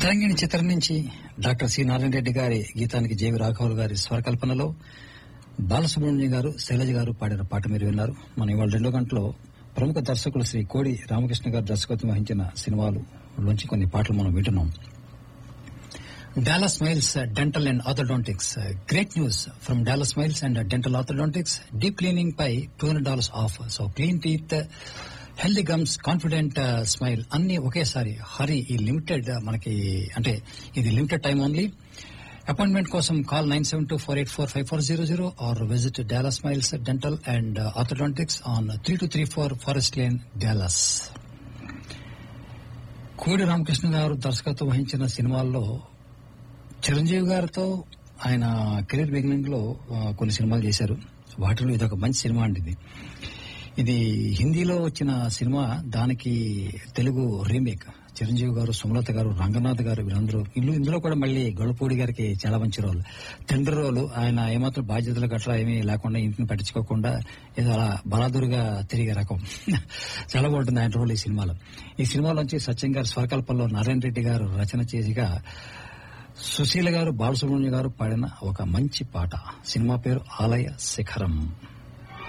తరంగిణి చిత్రం నుంచి doctor C Narayana Reddy గారి గీతానికి జేవి రాఘవులు గారి స్వరకల్పనలో బాలసుబ్రహ్మణ్యం గారు శైలజ గారు పాడిన పాట మీరు విన్నారు మనం ఇవాళ రెండో గంటలో ప్రముఖ దర్శకులు శ్రీ కోడి రామకృష్ణ గారు దర్శకత్వం వహించిన సినిమాలు లోంచి కొన్ని పాటలు మనం వింటున్నాం Dallas Smiles uh, Dental and Orthodontics. Uh, great news from Dallas Smiles and uh, Dental Orthodontics. Deep cleaning by $200 off. So clean teeth, uh, healthy gums confident smile అన్ని ఒకేసారి హరి ఈ లిమిటెడ్ మనకి అంటే ఇది లిమిటెడ్ టైం ఓన్లీ అపాయింట్మెంట్ కోసం call nine seven two four eight four five four zero zero or visit Dallas smiles dental and orthodontics on three two three four forest lane Dallas Kodi Ramakrishna గారు దర్శకత్వం వహించిన సినిమాల్లో చిరంజీవి గారితో ఆయన కెరీర్ బిగినింగ్ లో ఆ, కొన్ని సినిమాలు చేశారు వాటిలో ఇది ఒక మంచి సినిమా అండి ఇది ఇది హిందీలో వచ్చిన సినిమా దానికి తెలుగు రీమేక్ చిరంజీవి గారు సుమలత గారు రంగనాథ్ గారు వీళ్ళందరూ ఇల్లు ఇందులో కూడా మళ్ళీ గొడపూడి గారికి చాలా మంచి రోల్ తండ్రి రోలు ఆయన ఏమాత్రం బాధ్యతలు గట్రా ఏమీ లేకుండా ఇంటిని పట్టించుకోకుండా ఏదో అలా బలాదురుగా తిరిగే రకం చాలా బాగుంటుంది ఆయన రోల్ ఈ సినిమాలో ఈ సినిమాలోంచి సత్యం గారి స్వరకల్పంలో నారాయణ రెడ్డి గారు రచన చేసిగా సుశీల గారు బాలసుబ్రహ్మణ్యం గారు పాడిన ఒక మంచి పాట సినిమా పేరు ఆలయ శిఖరం